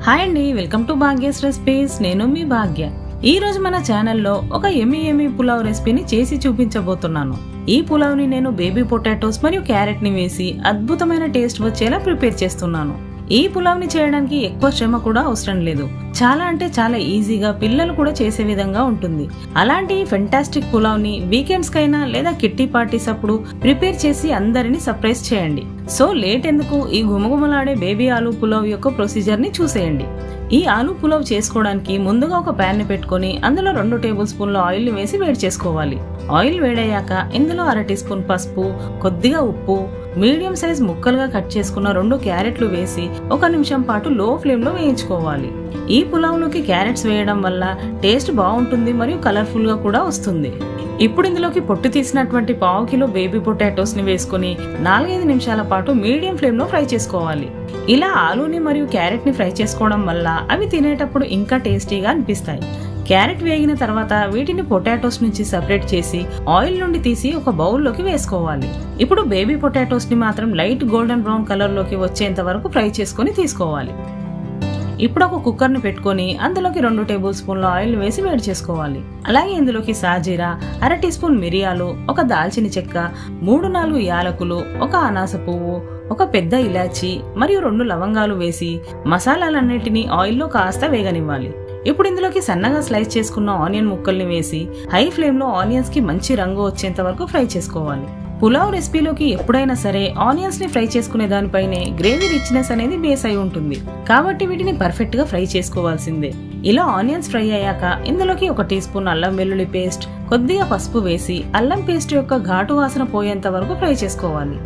hi అండి welcome to Bhagya's recipes నేను మీ భాగ్య ఈ రోజు మన ఛానల్లో ఒక ఎమి ఎమి పులావ్ రెసిపీని చేసి చూపించబోతున్నాను ఈ పులావ్ని నేను బేబీ పొటాటోస్ మరియు క్యారెట్ ని వేసి అద్భుతమైన టేస్ట్ వచ్చేలా ప్రిపేర్ చేస్తున్నాను ఈ పులావ్ని చేయడానికి ఎక్కువ శ్రమ కూడా అవసరం లేదు చాలా అంటే చాలా ఈజీగా పిల్లలు కూడా చేసే విధంగా ఉంటుంది అలాంటి ఫెంటాస్టిక్ పులావ్ని వీకెండ్స్ కైనా లేదా కిట్టి పార్టీస్ అప్పుడు ప్రిపేర్ చేసి అందరిని సర్ప్రైజ్ చేయండి సో లేట్ ఎందుకు ఈ గుమగుమలాడే బేబీ ఆలూ పులావ్ యొక్క ప్రొసీజర్ ని చూసేయండి ఈ ఆలూ పులావ్ చేసుకోవడానికి ముందుగా ఒక ప్యాన్ ని పెట్టుకొని అందులో రెండు టేబుల్ స్పూన్ల ఆయిల్ ని వేసి వేడి చేసుకోవాలి ఆయిల్ వేడయ్యాక ఇందులో అర టీ స్పూన్ పసుపు కొద్దిగా ఉప్పు మీడియం సైజ్ ముక్కలుగా కట్ చేసుకున్న రెండు క్యారెట్లు వేసి ఒక నిమిషం పాటు లో ఫ్లేమ్ లో వేయించుకోవాలి ఈ పులావ్లోకి క్యారెట్స్ వేయడం వల్ల టేస్ట్ బాగుంటుంది మరియు కలర్ఫుల్ గా కూడా వస్తుంది ఇప్పుడు ఇందులోకి పొట్టు తీసినటువంటి పావు కిలో బేబీ పొటాటోస్ ని వేసుకుని నాలుగైదు నిమిషాల పాటు మీడియం ఫ్లేమ్ లో ఫ్రై చేసుకోవాలి ఇలా ఆలూని మరియు క్యారెట్ ని ఫ్రై చేసుకోవడం వల్ల అవి తినేటప్పుడు ఇంకా టేస్టీగా అనిపిస్తాయి క్యారెట్ వేగిన తర్వాత వీటిని పొటాటోస్ నుంచి సపరేట్ చేసి ఆయిల్ నుండి తీసి ఒక బౌల్లోకి వేసుకోవాలి ఇప్పుడు బేబీ పొటాటోస్ ని మాత్రం లైట్ గోల్డెన్ బ్రౌన్ కలర్ లోకి వచ్చేంత వరకు ఫ్రై చేసుకొని తీసుకోవాలి ఇప్పుడు ఒక కుక్కర్ ని పెట్టుకొని అందులోకి రెండు టేబుల్ స్పూన్ల ఆయిల్ వేసి వేడి చేసుకోవాలి అలాగే ఇందులోకి సాజీరా అర టీ స్పూన్ మిరియాలు ఒక దాల్చిన చెక్క మూడు నాలుగు యాలకులు ఒక అనాస పువ్వు ఒక పెద్ద ఇలాచి మరియు రెండు లవంగాలు వేసి మసాలాలన్నిటినీ ఆయిల్లో కాస్త వేగనివ్వాలి ఇప్పుడు ఇందులోకి సన్నగా స్లైస్ చేసుకున్న ఆనియన్ ముక్కల్ని వేసి హై ఫ్లేమ్ లో ఆనియన్స్ కి మంచి రంగు వచ్చేంత వరకు ఫ్రై చేసుకోవాలి పులావ్ రెసిపీలోకి ఎప్పుడైనా సరే ఆనియన్స్ ని ఫ్రై చేసుకునే దానిపైనే గ్రేవీ రిచ్నెస్ అనేది బేస్ అయి ఉంటుంది కాబట్టి వీటిని పర్ఫెక్ట్ గా ఫ్రై చేసుకోవాల్సిందే ఇలా ఆనియన్స్ ఫ్రై అయ్యాక ఇందులోకి ఒక టీ స్పూన్ అల్లం వెల్లుల్లి పేస్ట్ కొద్దిగా పసుపు వేసి అల్లం పేస్ట్ యొక్క ఘాటు వాసన పోయేంత వరకు ఫ్రై చేసుకోవాలి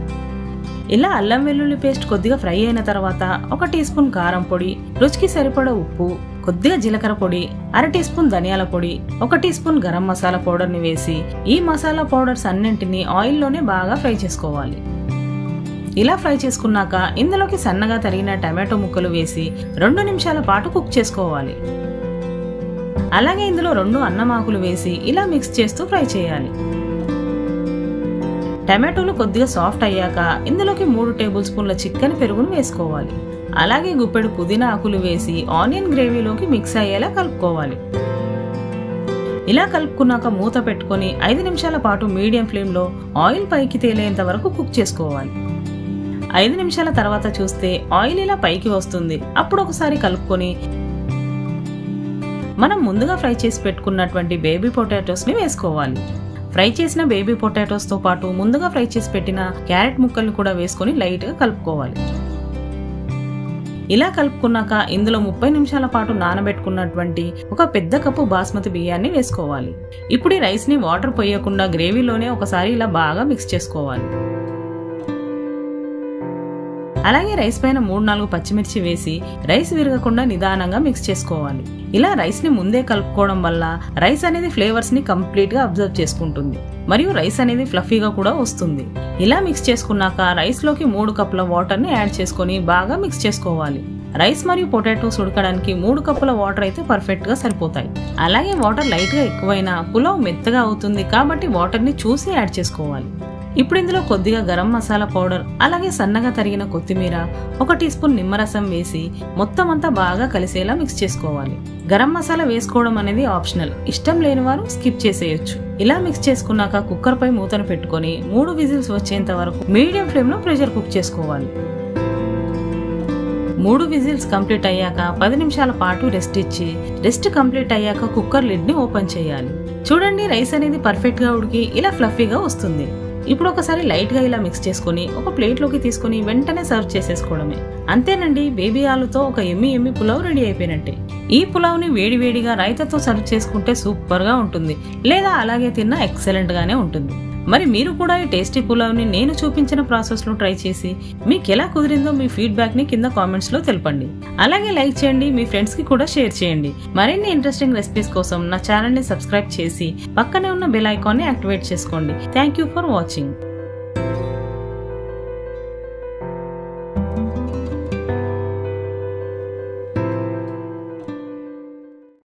ఇలా అల్లం వెల్లుల్లి పేస్ట్ కొద్దిగా ఫ్రై అయిన తర్వాత ఒక టీ స్పూన్ కారం పొడి రుచికి సరిపడ ఉప్పు కొద్దిగా జీలకర్ర పొడి అర టీ స్పూన్ ధనియాల పొడి ఒక teaspoon garam masala powder ని వేసి ఈ మసాలా పౌడర్స్ అన్నింటినీ ఆయిల్లోనే బాగా ఫ్రై చేసుకోవాలి ఇలా ఫ్రై చేసుకున్నాక ఇందులోకి సన్నగా తరిగిన టమాటో ముక్కలు వేసి రెండు నిమిషాల పాటు కుక్ చేసుకోవాలి అలాగే ఇందులో రెండు అన్నమాకులు వేసి ఇలా మిక్స్ చేస్తూ ఫ్రై చేయాలి టమాటోలు కొద్దిగా సాఫ్ట్ అయ్యాక ఇందులోకి మూడు టేబుల్ స్పూన్ల చికెన్ పెరుగును వేసుకోవాలి అలాగే గుప్పెడు పుదీనా ఆకులు వేసి ఆనియన్ గ్రేవీలోకి మిక్స్ అయ్యేలా కలుపుకోవాలి ఇలా కలుపుకున్నాక మూత పెట్టుకొని ఐదు నిమిషాల పాటు మీడియం ఫ్లేమ్లో ఆయిల్ పైకి తేలేంత వరకు కుక్ చేసుకోవాలి ఐదు నిమిషాల తర్వాత చూస్తే ఆయిల్ ఇలా పైకి వస్తుంది అప్పుడు ఒకసారి కలుపుకొని మనం ముందుగా ఫ్రై చేసి పెట్టుకున్నటువంటి బేబీ పొటాటోస్ని వేసుకోవాలి ఫ్రై చేసిన బేబీ పొటాటోస్తో పాటు ముందుగా ఫ్రై చేసి పెట్టిన క్యారెట్ ముక్కల్ని కూడా వేసుకొని లైట్గా కలుపుకోవాలి ఇలా కలుపుకున్నాక ఇందులో ముప్పై నిమిషాల పాటు నానబెట్టుకున్నటువంటి ఒక పెద్ద కప్పు బాస్మతి బియ్యాన్ని వేసుకోవాలి ఇప్పుడు ఈ రైస్ని వాటర్ పోయకుండా గ్రేవీలోనే ఒకసారి ఇలా బాగా మిక్స్ చేసుకోవాలి అలాగే రైస్ పైన మూడు నాలుగు పచ్చిమిర్చి వేసి రైస్ విరగకుండా నిదానంగా మిక్స్ చేసుకోవాలి ఇలా రైస్ ని ముందే కలుపుకోవడం వల్ల రైస్ అనేది ఫ్లేవర్స్ ని కంప్లీట్ గా అబ్జర్వ్ చేసుకుంటుంది మరియు రైస్ అనేది ఫ్లఫీగా కూడా వస్తుంది ఇలా మిక్స్ చేసుకున్నాక రైస్ లోకి మూడు కప్పుల వాటర్ ని యాడ్ చేసుకొని బాగా మిక్స్ చేసుకోవాలి రైస్ మరియు పొటాటోస్ ఉడకడానికి మూడు కప్పుల వాటర్ అయితే పర్ఫెక్ట్ గా సరిపోతాయి అలాగే వాటర్ లైట్ గా ఎక్కువైనా పులావ్ మెత్తగా అవుతుంది కాబట్టి వాటర్ ని చూసి యాడ్ చేసుకోవాలి ఇప్పుడు ఇందులో కొద్దిగా గరం మసాలా పౌడర్ అలాగే సన్నగా తరిగిన కొత్తిమీర ఒక టీ స్పూన్ నిమ్మరసం వేసి మొత్తం అంతా బాగా కలిసేలా మిక్స్ చేసుకోవాలి గరం మసాలా వేసుకోవడం అనేది ఆప్షనల్ ఇష్టం లేని వారు స్కిప్ చేసేయొచ్చు ఇలా మిక్స్ చేసుకున్నాక కుక్కర్ పై మూతను పెట్టుకొని మూడు విజిల్స్ వచ్చేంత వరకు మీడియం ఫ్లేమ్ లో ప్రెషర్ కుక్ చేసుకోవాలి మూడు విజిల్స్ కంప్లీట్ అయ్యాక పది నిమిషాల పాటు రెస్ట్ ఇచ్చి రెస్ట్ కంప్లీట్ అయ్యాక కుక్కర్ లిడ్ ని ఓపెన్ చేయాలి చూడండి రైస్ అనేది పర్ఫెక్ట్ గా ఉడికి ఇలా ఫ్లఫీగా వస్తుంది ఇప్పుడు ఒకసారి లైట్ గా ఇలా మిక్స్ చేసుకుని ఒక ప్లేట్ లోకి తీసుకుని వెంటనే సర్వ్ చేసేసుకోవడమే అంతేనండి బేబీ ఆలుతో ఒక ఎమ్మి ఎమ్మి పులావ్ రెడీ అయిపోయినట్టే ఈ పులావ్ ని వేడి వేడిగా రైతాతో సర్వ్ చేసుకుంటే సూపర్ గా ఉంటుంది లేదా అలాగే తిన్నా ఎక్సలెంట్ గానే ఉంటుంది మరి మీరు కూడా ఈ టేస్టీ పులావ్ని నేను చూపించిన ప్రాసెస్లో ట్రై చేసి మీకు ఎలా కుదిరిందో మీ ఫీడ్బ్యాక్ని కింద కామెంట్స్లో తెలపండి అలాగే లైక్ చేయండి మీ ఫ్రెండ్స్కి కూడా షేర్ చేయండి మరిన్ని ఇంట్రెస్టింగ్ రెసిపీస్ కోసం నా ఛానల్ని సబ్స్క్రైబ్ చేసి పక్కనే ఉన్న బెల్ ఐకాన్ని యాక్టివేట్ చేసుకోండి థ్యాంక్ యూ ఫర్ వాచింగ్